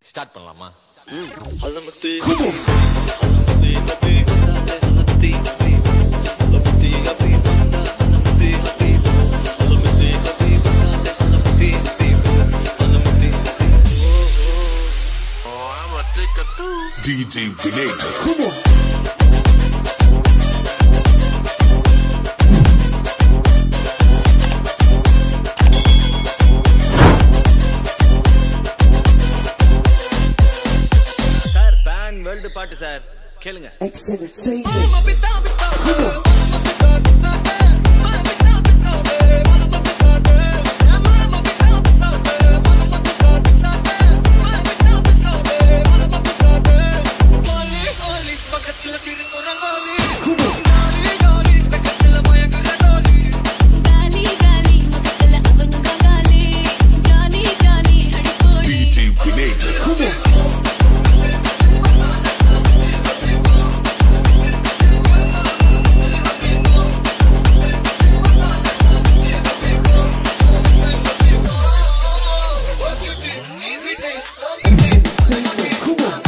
Start பண்ணலாமா DJ Vinegar. Sir pan world பாட்டு sir கேளுங்க గాలి గాలి మగతల అవను గాలి గాలి గాలి అడిపోడి DJ Vinegar. గాలి